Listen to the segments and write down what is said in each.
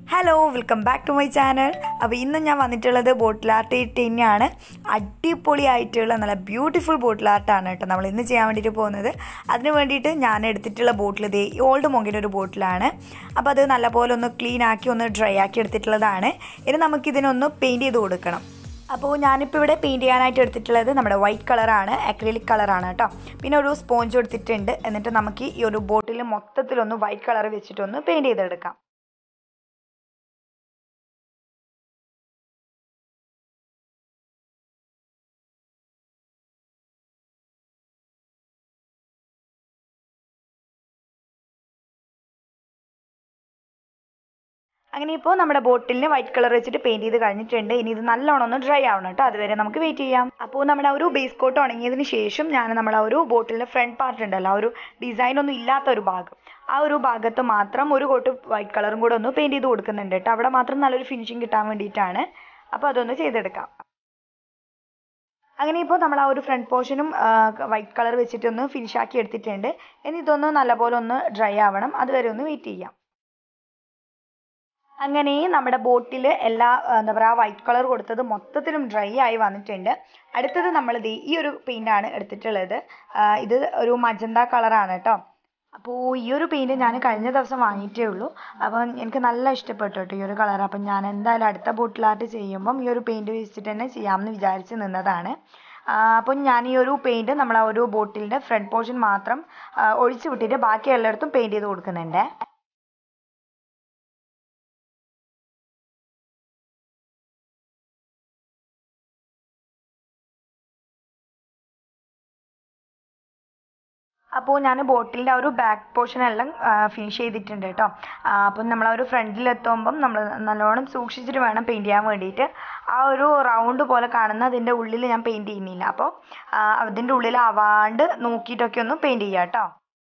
hello welcome back to my channel അപ്പോൾ ഇന്ന് ഞാൻ വന്നിട്ടുള്ളത് ബോട്ടിൽ ആർട്ട് തന്നെയാണ് അടിപൊളിയായിട്ടുള്ള നല്ല ബ്യൂട്ടിഫുൾ ബോട്ടിൽ ആർട്ടാണ് കേട്ടോ നമ്മൾ ഇന്ന് ചെയ്യാൻ വേണ്ടിയിട്ട് പോകുന്നത് അതിന് വേണ്ടിയിട്ട് ഞാൻ എടുത്തിട്ടുള്ള ബോട്ടിൽ ഇത് ഈ ഓൾഡ് മോങ്കിൻ്റെ ഒരു ബോട്ടിലാണ് അപ്പോൾ അത് നല്ലപോലെ ഒന്ന് ക്ലീൻ ആക്കി ഒന്ന് ഡ്രൈ ആക്കി എടുത്തിട്ടുള്ളതാണ് ഇനി നമുക്കിതിനൊന്ന് പെയിൻറ്റ് ചെയ്ത് കൊടുക്കണം അപ്പോൾ ഞാനിപ്പോൾ ഇവിടെ പെയിൻറ്റ് ചെയ്യാനായിട്ട് എടുത്തിട്ടുള്ളത് നമ്മുടെ വൈറ്റ് കളറാണ് അക്രിലിക് കളറാണ് കേട്ടോ പിന്നെ ഒരു സ്പോഞ്ച് എടുത്തിട്ടുണ്ട് എന്നിട്ട് നമുക്ക് ഈ ഒരു ബോട്ടിൽ മൊത്തത്തിലൊന്ന് വൈറ്റ് കളർ വെച്ചിട്ടൊന്ന് പെയിൻറ്റ് ചെയ്തെടുക്കാം അങ്ങനെ ഇപ്പോൾ നമ്മുടെ ബോട്ടിലിന് വൈറ്റ് കളർ വെച്ചിട്ട് പെയിന്റ് ചെയ്ത് കഴിഞ്ഞിട്ടുണ്ട് ഇനി ഇത് നല്ലോണം ഒന്ന് ഡ്രൈ ആവണം കേട്ടോ അതുവരെ നമുക്ക് വെയിറ്റ് ചെയ്യാം അപ്പോൾ നമ്മുടെ ആ ഒരു ബേസ് കോട്ട് ഉണങ്ങിയതിന് ശേഷം ഞാൻ നമ്മുടെ ആ ഒരു ബോട്ടിലിൻ്റെ ഫ്രണ്ട് പാർട്ട് ഉണ്ടല്ലോ ആ ഒരു ഡിസൈൻ ഒന്നും ഇല്ലാത്ത ഒരു ഭാഗം ആ ഒരു ഭാഗത്ത് മാത്രം ഒരു കോട്ട് വൈറ്റ് കളറും കൂടെ ഒന്ന് പെയിന്റ് ചെയ്ത് കൊടുക്കുന്നുണ്ട് കേട്ടോ അവിടെ മാത്രം നല്ലൊരു ഫിനിഷിങ് കിട്ടാൻ വേണ്ടിയിട്ടാണ് അപ്പോൾ അതൊന്ന് ചെയ്തെടുക്കാം അങ്ങനെ ഇപ്പോൾ നമ്മൾ ആ ഒരു ഫ്രണ്ട് പോർഷനും വൈറ്റ് കളർ വെച്ചിട്ടൊന്ന് ഫിനിഷ് ആക്കി എടുത്തിട്ടുണ്ട് ഇനി ഇതൊന്ന് നല്ലപോലെ ഒന്ന് ഡ്രൈ ആവണം അതുവരെ ഒന്ന് വെയിറ്റ് ചെയ്യാം അങ്ങനെ നമ്മുടെ ബോട്ടിൽ എല്ലാ എന്താ പറയുക വൈറ്റ് കളർ കൊടുത്തത് മൊത്തത്തിലും ഡ്രൈ ആയി വന്നിട്ടുണ്ട് അടുത്തത് നമ്മൾ ദേ ഈ ഒരു പെയിൻ്റാണ് എടുത്തിട്ടുള്ളത് ഇത് ഒരു മജന്ത കളറാണ് കേട്ടോ അപ്പോൾ ഈ ഒരു പെയിൻറ് ഞാൻ കഴിഞ്ഞ ദിവസം വാങ്ങിയിട്ടേ ഉള്ളൂ അപ്പോൾ എനിക്ക് നല്ല ഇഷ്ടപ്പെട്ടു കേട്ടോ ഈ ഒരു കളർ അപ്പം ഞാൻ എന്തായാലും അടുത്ത ബോട്ടിൽ ആർട്ട് ചെയ്യുമ്പം ഈ ഒരു പെയിൻറ് വെച്ചിട്ട് തന്നെ ചെയ്യാമെന്ന് വിചാരിച്ച് നിന്നതാണ് അപ്പം ഞാൻ ഈ ഒരു പെയിൻറ് നമ്മൾ ആ ഒരു ബോട്ടിലിൻ്റെ ഫ്രണ്ട് പോർഷൻ മാത്രം ഒഴിച്ചു വിട്ടിട്ട് ബാക്കി എല്ലായിടത്തും പെയിൻറ് ചെയ്ത് കൊടുക്കുന്നുണ്ട് അപ്പോൾ ഞാൻ ബോട്ടിലിൻ്റെ ആ ഒരു ബാക്ക് പോർഷൻ എല്ലാം ഫിനിഷ് ചെയ്തിട്ടുണ്ട് കേട്ടോ അപ്പം നമ്മൾ ആ ഒരു ഫ്രണ്ടിലെത്തുമ്പം നമ്മൾ നല്ലോണം സൂക്ഷിച്ചിട്ട് വേണം പെയിൻറ്റ് ചെയ്യാൻ വേണ്ടിയിട്ട് ആ ഒരു റൗണ്ട് പോലെ കാണുന്ന അതിൻ്റെ ഉള്ളിൽ ഞാൻ പെയിൻറ്റ് ചെയ്യുന്നില്ല അപ്പോൾ അതിൻ്റെ ഉള്ളിൽ ആവാണ്ട് നോക്കിയിട്ടൊക്കെ ഒന്ന് പെയിൻറ്റ് ചെയ്യാം കേട്ടോ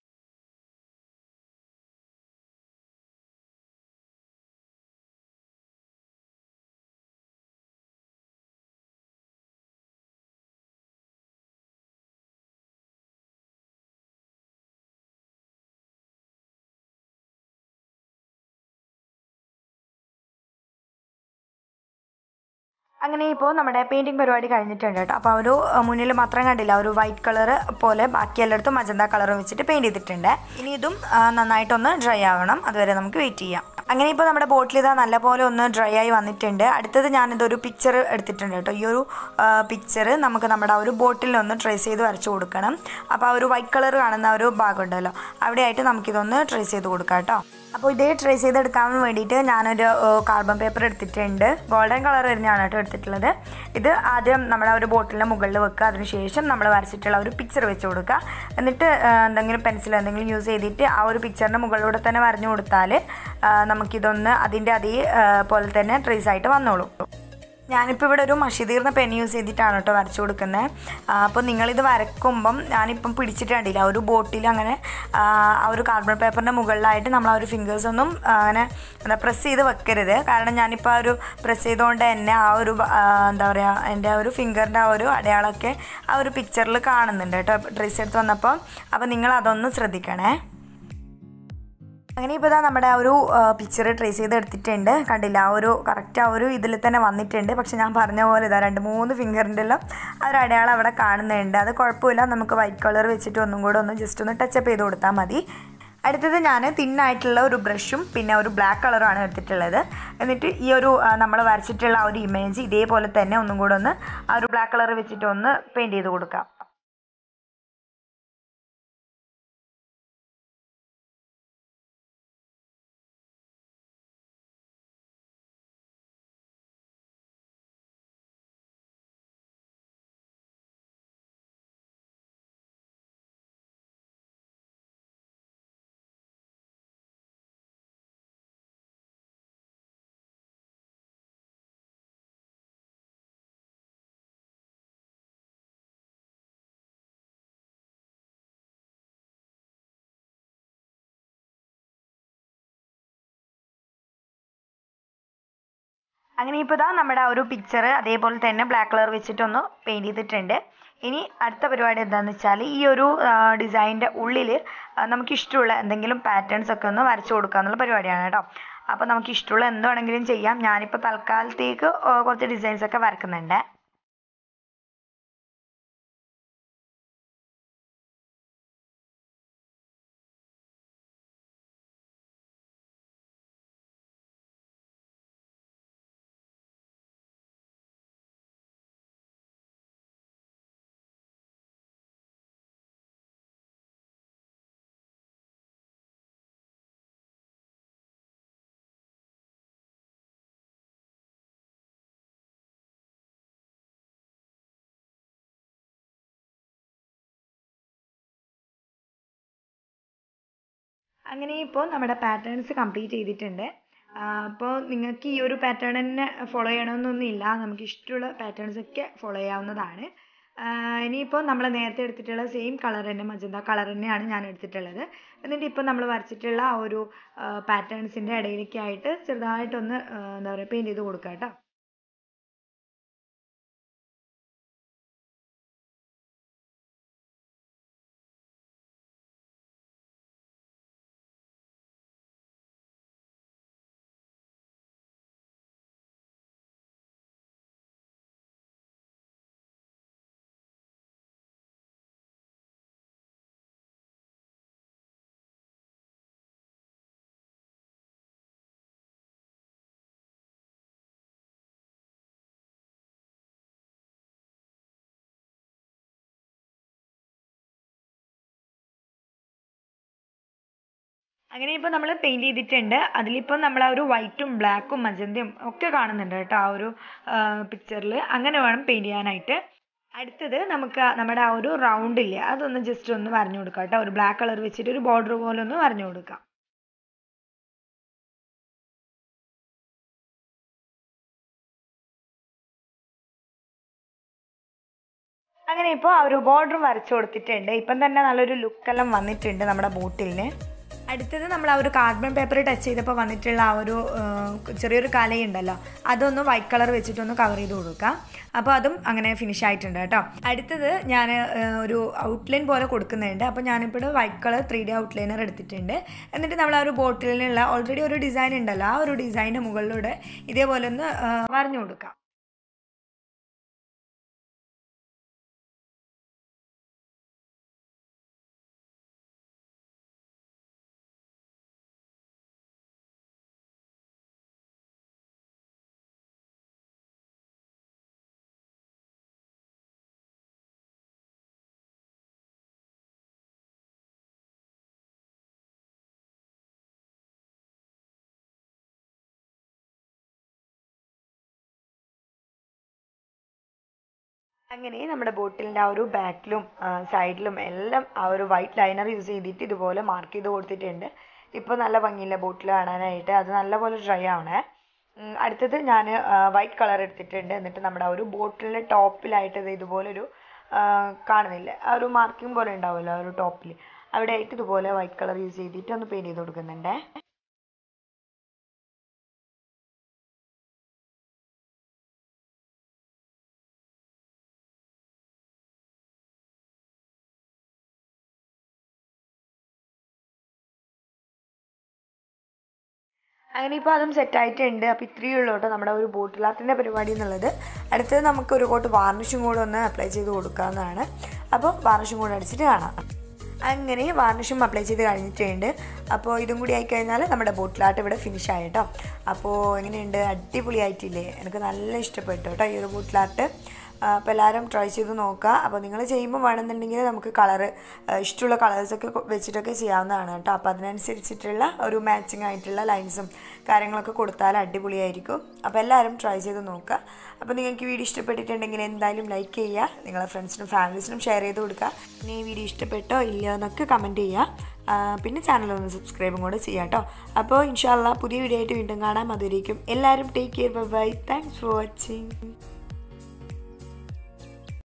അങ്ങനെ ഇപ്പോൾ നമ്മുടെ പെയിൻറ്റിങ് പരിപാടി കഴിഞ്ഞിട്ടുണ്ട് കേട്ടോ അപ്പോൾ ഒരു മുന്നിൽ മാത്രം കണ്ടില്ല ഒരു വൈറ്റ് കളർ പോലെ ബാക്കി എല്ലായിടത്തും മജന്ത കളർ വെച്ചിട്ട് പെയിൻറ്റ് ചെയ്തിട്ടുണ്ട് ഇനി ഇതും നന്നായിട്ടൊന്ന് ഡ്രൈ ആവണം അതുവരെ നമുക്ക് വെയിറ്റ് ചെയ്യാം അങ്ങനെ ഇപ്പോൾ നമ്മുടെ ബോട്ടിൽ ഇതാ നല്ലപോലെ ഒന്ന് ഡ്രൈ ആയി വന്നിട്ടുണ്ട് അടുത്തത് ഞാനിതൊരു പിക്ചർ എടുത്തിട്ടുണ്ട് കേട്ടോ ഈ ഒരു പിക്ചർ നമുക്ക് നമ്മുടെ ആ ഒരു ബോട്ടിൽ ഒന്ന് ട്രേസ് ചെയ്ത് വരച്ചു കൊടുക്കണം അപ്പോൾ ആ ഒരു വൈറ്റ് കളർ കാണുന്ന ഒരു ഭാഗം ഉണ്ടല്ലോ അവിടെയായിട്ട് നമുക്കിതൊന്ന് ട്രേസ് ചെയ്ത് കൊടുക്കാം കേട്ടോ അപ്പോൾ ഇതേ ട്രേസ് ചെയ്തെടുക്കാൻ വേണ്ടിയിട്ട് ഞാനൊരു കാർബൺ പേപ്പർ എടുത്തിട്ടുണ്ട് ഗോൾഡൻ കളർ തന്നെയാണ് കേട്ടോ എടുത്തിട്ടുള്ളത് ഇത് ആദ്യം നമ്മുടെ ഒരു ബോട്ടിലിൻ്റെ മുകളിൽ വെക്കുക അതിനുശേഷം നമ്മൾ വരച്ചിട്ടുള്ള ഒരു പിക്ചർ വെച്ച് കൊടുക്കുക എന്നിട്ട് എന്തെങ്കിലും പെൻസിൽ എന്തെങ്കിലും യൂസ് ചെയ്തിട്ട് ആ ഒരു പിക്ചറിൻ്റെ മുകളിലൂടെ തന്നെ വരഞ്ഞു കൊടുത്താൽ നമുക്കിതൊന്ന് അതിൻ്റെ അതേ പോലെ തന്നെ ട്രേസ് ആയിട്ട് വന്നോളൂ ഞാനിപ്പോൾ ഇവിടെ ഒരു മഷി തീർന്ന പെൻ യൂസ് ചെയ്തിട്ടാണ് കേട്ടോ വരച്ചു കൊടുക്കുന്നത് അപ്പോൾ നിങ്ങളിത് വരക്കുമ്പം ഞാനിപ്പം പിടിച്ചിട്ട് കണ്ടില്ല ഒരു ബോട്ടിൽ അങ്ങനെ ആ ഒരു കാർബൺ പേപ്പറിൻ്റെ മുകളിലായിട്ട് നമ്മൾ ആ ഒരു ഫിംഗേഴ്സ് ഒന്നും അങ്ങനെ എന്താ പ്രസ് ചെയ്ത് വെക്കരുത് കാരണം ഞാനിപ്പോൾ ആ ഒരു പ്രസ് ചെയ്തുകൊണ്ട് തന്നെ ആ ഒരു എന്താ പറയുക എൻ്റെ ആ ഒരു ഫിംഗറിൻ്റെ ആ ഒരു അടയാളമൊക്കെ ആ ഒരു പിക്ചറിൽ കാണുന്നുണ്ട് കേട്ടോ ഡ്രസ്സ് എടുത്ത് വന്നപ്പോൾ അപ്പോൾ നിങ്ങൾ അതൊന്ന് ശ്രദ്ധിക്കണേ അങ്ങനെ ഇപ്പോൾ ഇതാ നമ്മുടെ ആ ഒരു പിക്ചർ ട്രേസ് ചെയ്ത് എടുത്തിട്ടുണ്ട് കണ്ടില്ല ആ ഒരു കറക്റ്റ് ആ ഒരു ഇതിൽ തന്നെ വന്നിട്ടുണ്ട് പക്ഷെ ഞാൻ പറഞ്ഞ പോലെ ഇതാ രണ്ട് മൂന്ന് ഫിംഗറിൻ്റെ എല്ലാം ആ ഒരു അടയാളം അവിടെ കാണുന്നുണ്ട് അത് കുഴപ്പമില്ല നമുക്ക് വൈറ്റ് കളർ വെച്ചിട്ട് ഒന്നും കൂടെ ഒന്ന് ജസ്റ്റ് ഒന്ന് ടച്ചപ്പ് ചെയ്ത് കൊടുത്താൽ മതി അടുത്തത് ഞാൻ തിന്നായിട്ടുള്ള ഒരു ബ്രഷും പിന്നെ ഒരു ബ്ലാക്ക് കളറുമാണ് എടുത്തിട്ടുള്ളത് എന്നിട്ട് ഈ ഒരു നമ്മൾ വരച്ചിട്ടുള്ള ആ ഒരു ഇമേജ് ഇതേപോലെ തന്നെ ഒന്നും കൂടെ ഒന്ന് ആ ഒരു ബ്ലാക്ക് കളർ വെച്ചിട്ട് ഒന്ന് പെയിൻറ്റ് ചെയ്ത് കൊടുക്കാം അങ്ങനെ ഇപ്പോൾ ഇതാ നമ്മുടെ ആ ഒരു പിക്ചർ അതേപോലെ തന്നെ ബ്ലാക്ക് കളർ വെച്ചിട്ടൊന്ന് പെയിൻറ്റ് ചെയ്തിട്ടുണ്ട് ഇനി അടുത്ത പരിപാടി എന്താണെന്ന് വെച്ചാൽ ഈ ഒരു ഡിസൈനിൻ്റെ ഉള്ളിൽ നമുക്കിഷ്ടമുള്ള എന്തെങ്കിലും പാറ്റേൺസ് ഒക്കെ ഒന്ന് വരച്ചു കൊടുക്കുക എന്നുള്ള പരിപാടിയാണ് കേട്ടോ അപ്പോൾ നമുക്ക് ഇഷ്ടമുള്ള എന്ത് വേണമെങ്കിലും ചെയ്യാം ഞാനിപ്പോൾ തൽക്കാലത്തേക്ക് ആ, കുറച്ച് ഡിസൈൻസ് ഒക്കെ വരക്കുന്നുണ്ട് അങ്ങനെ ഇപ്പോൾ നമ്മുടെ പാറ്റേൺസ് കംപ്ലീറ്റ് ചെയ്തിട്ടുണ്ട് അപ്പോൾ നിങ്ങൾക്ക് ഈ ഒരു പാറ്റേൺ തന്നെ ഫോളോ ചെയ്യണമെന്നൊന്നും ഇല്ല നമുക്ക് ഇഷ്ടമുള്ള പാറ്റേൺസ് ഒക്കെ ഫോളോ ചെയ്യാവുന്നതാണ് ആ, ഇനിയിപ്പോൾ നമ്മൾ നേരത്തെ എടുത്തിട്ടുള്ള സെയിം കളർ തന്നെ മജന്ത കളർ തന്നെയാണ് ഞാൻ എടുത്തിട്ടുള്ളത് എന്നിട്ട് ഇപ്പോൾ നമ്മൾ വരച്ചിട്ടുള്ള ആ ഒരു പാറ്റേൺസിൻ്റെ ഇടയിലേക്ക് ആയിട്ട് ചെറുതായിട്ടൊന്ന് ആ, എന്താ പറയുക പെയിൻറ്റ് ചെയ്ത് കൊടുക്കുക കേട്ടോ അങ്ങനെ ഇപ്പോൾ നമ്മൾ പെയിൻറ് ചെയ്തിട്ടുണ്ട് അതിലിപ്പോൾ നമ്മൾ ആ ഒരു വൈറ്റും ബ്ലാക്കും മജന്തയും ഒക്കെ കാണുന്നുണ്ട് കേട്ടോ ആ ഒരു പിക്ചറിൽ അങ്ങനെ വേണം പെയിൻറ് ചെയ്യാനായിട്ട് അടുത്തത് നമുക്ക് ആ നമ്മുടെ ആ ഒരു റൗണ്ട് ഇല്ലേ അതൊന്ന് ജസ്റ്റ് ഒന്ന് വരഞ്ഞു കൊടുക്കാം കേട്ടോ ഒരു ബ്ലാക്ക് കളർ വെച്ചിട്ട് ഒരു ബോർഡർ പോലെ ഒന്ന് വരഞ്ഞു കൊടുക്കാം അങ്ങനെ ഇപ്പോൾ ആ ഒരു ബോർഡർ വരച്ചു കൊടുത്തിട്ടുണ്ട് ഇപ്പം തന്നെ നല്ലൊരു ലുക്കെല്ലാം വന്നിട്ടുണ്ട് നമ്മുടെ ബോട്ടിലിന് അടുത്തത് നമ്മൾ ആ ഒരു കാർബൺ പേപ്പർ ടച്ച് ചെയ്തപ്പോൾ വന്നിട്ടുള്ള ആ ഒരു ആ, ചെറിയൊരു കലയുണ്ടല്ലോ അതൊന്ന് വൈറ്റ് കളർ വെച്ചിട്ടൊന്ന് കവർ ചെയ്ത് കൊടുക്കാം അപ്പോൾ അതും അങ്ങനെ ഫിനിഷ് ആയിട്ടുണ്ട് കേട്ടോ അടുത്തത് ഞാൻ ഒരു ഔട്ട്ലൈൻ പോലെ കൊടുക്കുന്നുണ്ട് അപ്പോൾ ഞാനിപ്പോൾ white colour three D outliner എടുത്തിട്ടുണ്ട് എന്നിട്ട് നമ്മൾ ആ ഒരു ബോട്ടിലിനുള്ള ഓൾറെഡി ഒരു ഡിസൈൻ ഉണ്ടല്ലോ ആ ഒരു ഡിസൈൻ്റെ മുകളിലൂടെ ഇതേപോലെ ഒന്ന് ആ, വരഞ്ഞു കൊടുക്കാം അങ്ങനെ നമ്മുടെ ബോട്ടിലിൻ്റെ ആ ഒരു ബാക്കിലും സൈഡിലും എല്ലാം ആ ഒരു വൈറ്റ് ലൈനർ യൂസ് ചെയ്തിട്ട് ഇതുപോലെ മാർക്ക് ചെയ്ത് കൊടുത്തിട്ടുണ്ട് ഇപ്പോൾ നല്ല ഭംഗിയില്ല ബോട്ടിൽ കാണാനായിട്ട് അത് നല്ലപോലെ ഡ്രൈ ആവണേ ഉം, അടുത്തത് ഞാൻ വൈറ്റ് കളർ എടുത്തിട്ടുണ്ട് എന്നിട്ട് നമ്മുടെ ആ ഒരു ബോട്ടിലിൻ്റെ ടോപ്പിലായിട്ട് ഇത് ഇതുപോലൊരു ആ, കാണുന്നില്ല ആ ഒരു മാർക്കിംഗ് പോലെ ഉണ്ടാവുമല്ലോ ആ ഒരു ടോപ്പിൽ അവിടെ ആയിട്ട് ഇതുപോലെ വൈറ്റ് കളർ യൂസ് ചെയ്തിട്ട് ഒന്ന് പെയിൻറ്റ് ചെയ്ത് കൊടുക്കുന്നുണ്ടേ അങ്ങനെ ഇപ്പോൾ അതും സെറ്റ് ആയിട്ടുണ്ട് അപ്പോൾ ഇത്രയേ ഉള്ളൂ കേട്ടോ നമ്മുടെ ഒരു ബോട്ടിൽ ആർട്ടിൻ്റെ പരിപാടി എന്നുള്ളത് അടുത്തത് നമുക്ക് ഒരു കോട്ട് വാർണിഷും കൂടെ ഒന്ന് അപ്ലൈ ചെയ്ത് കൊടുക്കാവുന്നതാണ് അപ്പോൾ വാർണിഷും കൂടെ അടിച്ചിട്ട് കാണാം അങ്ങനെ വാർണിഷും അപ്ലൈ ചെയ്ത് കഴിഞ്ഞിട്ടുണ്ട് അപ്പോൾ ഇതും കൂടി ആയിക്കഴിഞ്ഞാൽ നമ്മുടെ ബോട്ടിൽ ആർട്ട് ഇവിടെ ഫിനിഷ് ആയി കേട്ടോ അപ്പോൾ എങ്ങനെയുണ്ട് അടിപൊളിയായിട്ടില്ലേ എനിക്ക് നല്ല ഇഷ്ടപ്പെട്ടു കേട്ടോ ഈ ഒരു ബോട്ടിൽ ആർട്ട് അപ്പോൾ എല്ലാവരും ട്രൈ ചെയ്ത് നോക്കുക അപ്പോൾ നിങ്ങൾ ചെയ്യുമ്പോൾ വേണമെന്നുണ്ടെങ്കിൽ നമുക്ക് കളറ് ഇഷ്ടമുള്ള കളേഴ്സൊക്കെ വെച്ചിട്ടൊക്കെ ചെയ്യാവുന്നതാണ് കേട്ടോ അപ്പോൾ അതിനനുസരിച്ചിട്ടുള്ള ഒരു മാച്ചിങ് ആയിട്ടുള്ള ലൈൻസും കാര്യങ്ങളൊക്കെ കൊടുത്താൽ അടിപൊളിയായിരിക്കും അപ്പോൾ എല്ലാവരും ട്രൈ ചെയ്ത് നോക്കുക അപ്പോൾ നിങ്ങൾക്ക് വീഡിയോ ഇഷ്ടപ്പെട്ടിട്ടുണ്ടെങ്കിൽ എന്തായാലും ലൈക്ക് ചെയ്യുക നിങ്ങളെ ഫ്രണ്ട്സിനും ഫാമിലീസിനും ഷെയർ ചെയ്ത് കൊടുക്കുക പിന്നെ ഈ വീഡിയോ ഇഷ്ടപ്പെട്ടോ ഇല്ലയോ എന്നൊക്കെ കമൻറ്റ് ചെയ്യുക ആ, പിന്നെ ചാനൽ ഒന്ന് സബ്സ്ക്രൈബും കൂടെ ചെയ്യാം കേട്ടോ അപ്പോൾ ഇൻഷാല്ല പുതിയ വീഡിയോ ആയിട്ട് വീണ്ടും കാണാം അതുവരേക്കും എല്ലാവരും take care bye thanks for watching